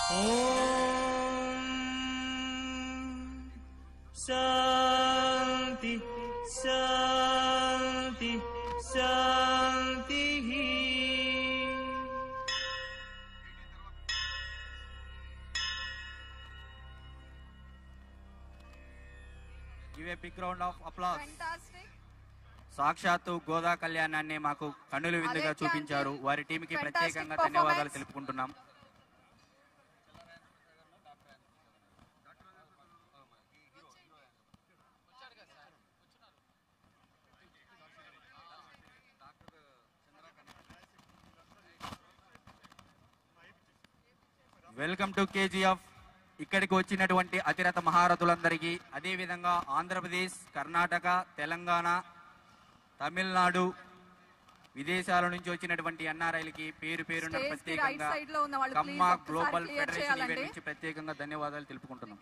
శాంతి శాంతి శాంతి give a big round of applause Fantastic. సాక్షాత్తు గోదా కళ్యాణాన్ని మాకు కన్నుల విందుగా అదే చూపించారు క్యాంటీన్. వారి టీంకి Fantastic ప్రత్యేకంగా performance. ధన్యవాదాలు తెలుపుకుంటున్నాం వెల్కమ్ టు కేజీఎఫ్ ఇక్కడికి వచ్చినటువంటి అతిరథ మహారథులందరికీ అదేవిధంగా ఆంధ్రప్రదేశ్ కర్ణాటక తెలంగాణ తమిళనాడు విదేశాల నుంచి వచ్చినటువంటి ఎన్ఆర్ఐలకి పేరు పేరున Stage కి ప్రత్యేకంగా right side లో ఉన్న వాళ్ళు కమ్మ please ఒక్కసారి గ్లోబల్ clear ఫెడరేషన్ చేయాలండి. ఈవెంట్ నుంచి ప్రత్యేకంగా ధన్యవాదాలు తెలుపుకుంటున్నాం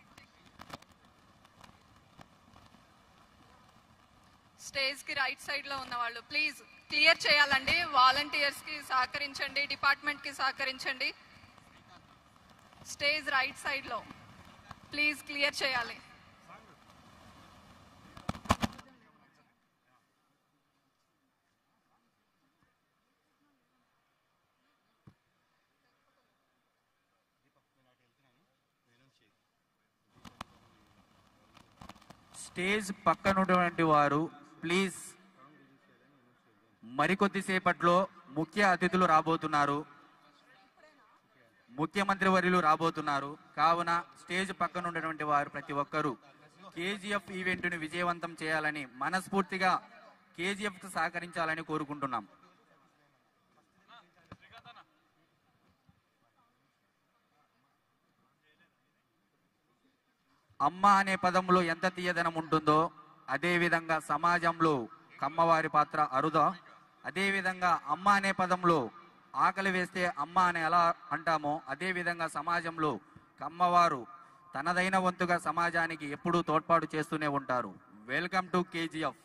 స్టేజ్ కి రైట్ సైడ్ లో ఉన్న వాళ్ళు ప్లీజ్ క్లియర్ చేయాలండి వాలంటీర్స్ కి సహకరించండి డిపార్ట్మెంట్ కి సహకరించండి స్టేజ్ రైట్ సైడ్ లో ప్లీజ్ క్లియర్ చేయాలి స్టేజ్ పక్కనున్నటువంటి వారు ప్లీజ్ మరికొద్దిసేపట్లో ముఖ్య అతిథులు రాబోతున్నారు ముఖ్యమంత్రి వర్యులు రాబోతున్నారు కావున స్టేజ్ పక్కన ఉన్నటువంటి వారు ప్రతి ఒక్కరూ కేజీఎఫ్ ఈవెంట్ను విజయవంతం చేయాలని మనస్ఫూర్తిగా కేజీఎఫ్ కు సహకరించాలని కోరుకుంటున్నాం అమ్మ అనే పదంలో ఎంత తీయదనం ఉంటుందో అదే విధంగా సమాజంలో కమ్మవారి పాత్ర అరుదా అదే విధంగా అమ్మ అనే పదంలో ఆకలి వేస్తే అమ్మ అని ఎలా అంటామో అదే విధంగా సమాజంలో కమ్మవారు తనదైన వంతుగా సమాజానికి ఎప్పుడూ తోడ్పాటు చేస్తూనే ఉంటారు వెల్కమ్ టు కేజీఎఫ్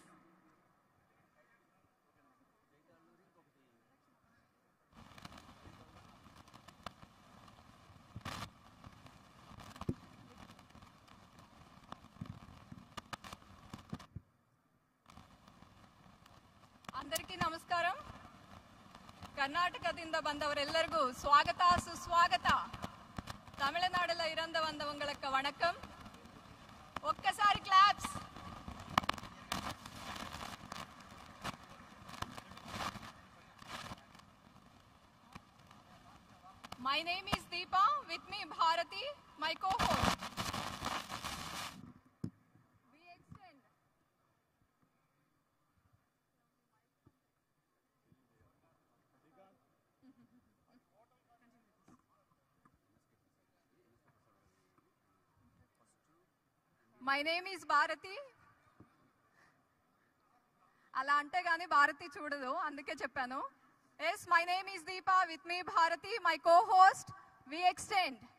అందరికీ ನಮಸ್ಕಾರಂ ಕರ್ನಾಟಕದಿಂದ ಬಂದವರೆಲ್ಲರಿಗೂ ಸ್ವಾಗತ ಸುಸ್ವಾಗತ ತಮಿಳುನಾಡಲ್ಲ ಇರಂದ ಬಂದವಂಗಳಕ್ಕ ವಣಕಂ ఒక్కసారి claps my name is Deepa with me Bharati my co-host. We extend my name is Bharati అలా అంటే గానీ భారతి చూడదు అందుకే చెప్పాను yes my name is Deepa with me Bharati my co host we extend